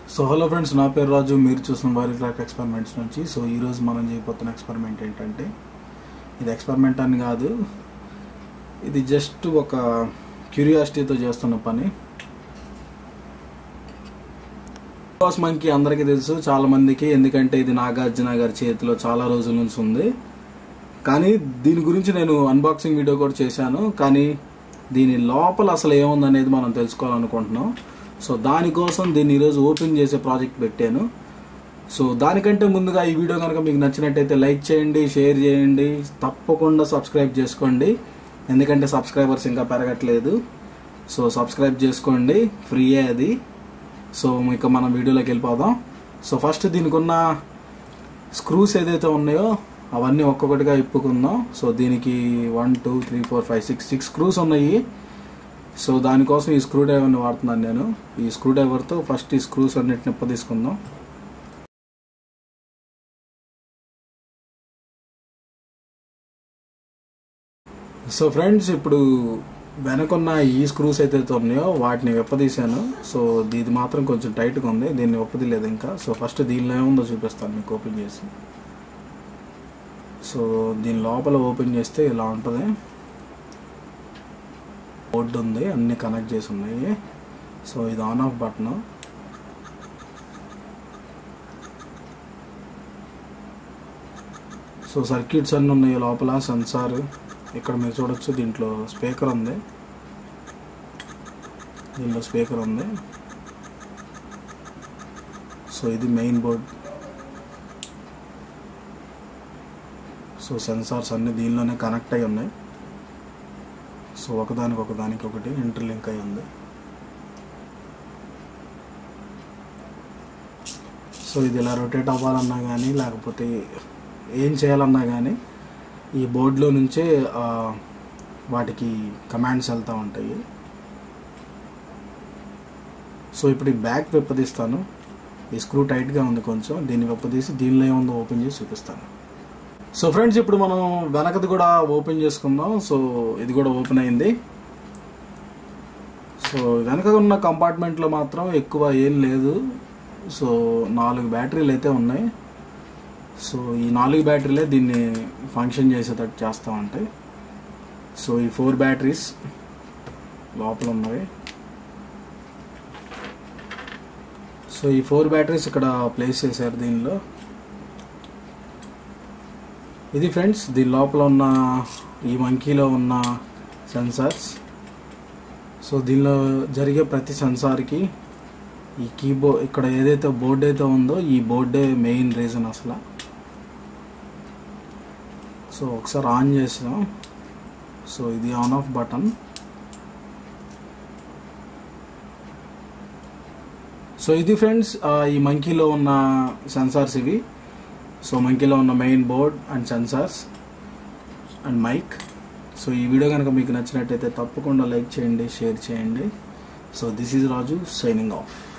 so hello friends నా పేరు రాజు మీరు చూస్తున్న వారి క్లాక్ ఎక్స్పెరిమెంట్స్ నుంచి సో ఈరోజు మనం చేయబోతున్న ఎక్స్పెరిమెంట్ ఏంటంటే ఇది ఎక్స్పెరిమెంట్ అని కాదు ఇది జస్ట్ ఒక క్యూరియాసిటీతో చేస్తున్న పని బాస్ మంకీ అందరికీ తెలుసు చాలా మందికి ఎందుకంటే ఇది నాగార్జున గారి చేతిలో చాలా రోజుల నుంచి ఉంది కానీ దీని గురించి నేను అన్బాక్సింగ్ వీడియో కూడా చేశాను కానీ దీని లోపల అసలు ఏముందనేది మనం తెలుసుకోవాలనుకుంటున్నాం సో దానికోసం దీన్ని ఈరోజు ఓపెన్ చేసే ప్రాజెక్ట్ పెట్టాను సో దానికంటే ముందుగా ఈ వీడియో కనుక మీకు నచ్చినట్టయితే లైక్ చేయండి షేర్ చేయండి తప్పకుండా సబ్స్క్రైబ్ చేసుకోండి ఎందుకంటే సబ్స్క్రైబర్స్ ఇంకా పెరగట్లేదు సో సబ్స్క్రైబ్ చేసుకోండి ఫ్రీయే అది సో ఇక మనం వీడియోలోకి వెళ్ళిపోదాం సో ఫస్ట్ దీనికి ఉన్న స్క్రూస్ ఏదైతే ఉన్నాయో అవన్నీ ఒక్కొక్కటిగా ఇప్పుకుందాం సో దీనికి one two three four five six six screws ఉన్నాయి సో దానికోసం ఈ స్క్రూ డ్రైవర్ని వాడుతున్నాను నేను ఈ స్క్రూ డ్రైవర్తో ఫస్ట్ ఈ స్క్రూస్ అన్నిటిని నిప్ప తీసుకుందాం సో ఫ్రెండ్స్ ఇప్పుడు వెనకున్న ఈ స్క్రూస్ అయితే ఉన్నాయో వాటిని విప్పదీశాను సో ఇది మాత్రం కొంచెం టైట్గా ఉంది దీన్ని విప్పదీయలేదు ఇంకా సో ఫస్ట్ దీనిలో ఏముందో చూపిస్తాను మీకు ఓపెన్ చేసి సో దీని లోపల ఓపెన్ చేస్తే ఇలా ఉంటుంది బోర్డు ఉంది అన్ని కనెక్ట్ చేసి ఉన్నాయి సో ఇది on off button so circuits అన్నీ ఉన్నాయి లోపల సెన్సార్ ఇక్కడ మీరు చూడొచ్చు దీంట్లో స్పీకర్ ఉంది దీంట్లో స్పీకర్ ఉంది సో ఇది మెయిన్ బోర్డ్ సో సెన్సార్స్ అన్నీ దీనిలోనే కనెక్ట్ అయి ఉన్నాయి సో ఒకదానికి ఒకదానికి ఒకటి ఇంటర్లింక్ అయి ఉంది సో ఇది ఇలా రొటేట్ అవ్వాలన్నా కానీ లేకపోతే ఏం చేయాలన్నా కానీ ఈ బోర్డులో నుంచే ఆ, వాటికి కమాండ్స్ వెళ్తూ ఉంటాయి సో ఇప్పుడు ఈ బ్యాక్ విప్పదీస్తాను ఈ స్క్రూ టైట్గా ఉంది కొంచెం దీన్ని విప్పదీసి దీనిలో ఏముందో ఓపెన్ చేసి చూపిస్తాను సో ఫ్రెండ్స్ ఇప్పుడు మనం వెనకది కూడా ఓపెన్ చేసుకుందాం సో ఇది కూడా ఓపెన్ అయింది సో వెనక ఉన్న కంపార్ట్మెంట్లో మాత్రం ఎక్కువ ఏం లేదు సో నాలుగు బ్యాటరీలు అయితే ఉన్నాయి సో ఈ నాలుగు బ్యాటరీలే దీన్ని ఫంక్షన్ చేసేటట్టు చేస్తూ ఉంటాయి సో ఈ ఫోర్ బ్యాటరీస్ లోపల ఉన్నవి సో ఈ ఫోర్ బ్యాటరీస్ ఇక్కడ ప్లేస్ చేశారు దీనిలో ఇది ఫ్రెండ్స్ దీని లోపల ఉన్న ఈ మంకీలో ఉన్న సెన్సార్స్ సో దీనిలో జరిగే ప్రతి సెన్సార్కి ఈ కీబోర్డ్ ఇక్కడ ఏదైతే బోర్డు అయితే ఉందో ఈ బోర్డే మెయిన్ రీజన్ అసలు సో ఒకసారి ఆన్ చేసాం సో ఇది ఆన్ ఆఫ్ బటన్ సో ఇది ఫ్రెండ్స్ ఈ మంకీలో ఉన్న సెన్సార్స్ ఇవి సో మంకీలో ఉన్న main board and sensors and mic so ఈ వీడియో కనుక మీకు నచ్చినట్టయితే తప్పకుండా లైక్ చేయండి షేర్ చేయండి so this is Raju signing of